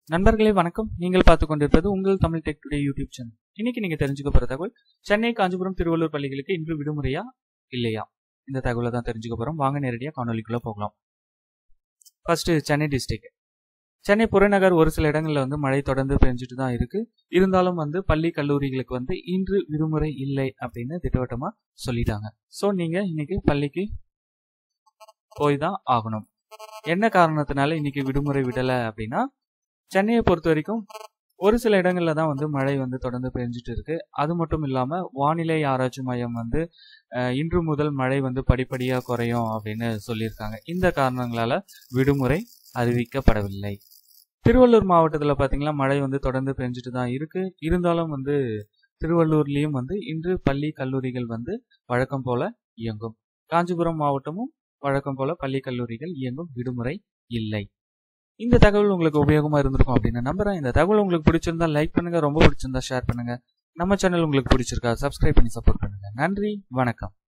நண்பர்களே வணக்கம் நீங்கள் பார்த்து கொண்டிருப்பது உங்கள் Tamil tech today YouTube channel இன்னைக்கு நீங்க தெரிஞ்சுக்க போற தகவல் சென்னை காஞ்சிபுரம் திருவள்ளூர் பள்ளிகளுக்கு இன்று விடுமுறையா இல்லையா இந்த தகவலை தான் தெரிஞ்சுக்க போறோம் வாங்க நேரடியா காணொலிக்குள்ள போகலாம் ஃபர்ஸ்ட் சென்னை டிஸ்ட்ரிக்ட் சென்னை புறநகர் ஒரு சில இடங்கள்ல வந்து மழை தொடர்ந்து பெஞ்சிட்டு தான் இருக்கு இருந்தாலும் வந்து பள்ளி கல்லூரிகளுக்கு வந்து இன்று விடுமுறை இல்லை அப்படின்னு திட்டவட்டமா சொல்லிட்டாங்க ஸோ நீங்க இன்னைக்கு பள்ளிக்கு போய் தான் ஆகணும் என்ன காரணத்தினால இன்னைக்கு விடுமுறை விடலை அப்படின்னா சென்னையை பொறுத்த வரைக்கும் ஒரு சில இடங்கள்ல தான் வந்து மழை வந்து தொடர்ந்து பெஞ்சிட்டு இருக்கு அது மட்டும் இல்லாம வானிலை ஆராய்ச்சி மையம் வந்து அஹ், இன்று முதல் மழை வந்து படிப்படியா குறையும் அப்படின்னு சொல்லியிருக்காங்க இந்த காரணங்களால விடுமுறை அறிவிக்கப்படவில்லை திருவள்ளூர் மாவட்டத்தில் பார்த்தீங்கன்னா மழை வந்து தொடர்ந்து பெஞ்சிட்டு தான் இருக்கு இருந்தாலும் வந்து திருவள்ளூர்லயும் வந்து இன்று பள்ளி கல்லூரிகள் வந்து வழக்கம் போல இயங்கும் காஞ்சிபுரம் மாவட்டமும் வழக்கம் போல பள்ளி கல்லூரிகள் இயங்கும் விடுமுறை இல்லை இந்த தகவல் உங்களுக்கு உபயோகமா இருந்திருக்கும் அப்படின்னு நம்புறேன் இந்த தகவல் உங்களுக்கு பிடிச்சிருந்தா லைக் பண்ணுங்க ரொம்ப பிடிச்சிருந்தா ஷேர் பண்ணுங்க நம்ம சேனல் உங்களுக்கு பிடிச்சிருக்கா சப்ஸ்கிரைப் பண்ணி சப்போர்ட் பண்ணுங்க நன்றி வணக்கம்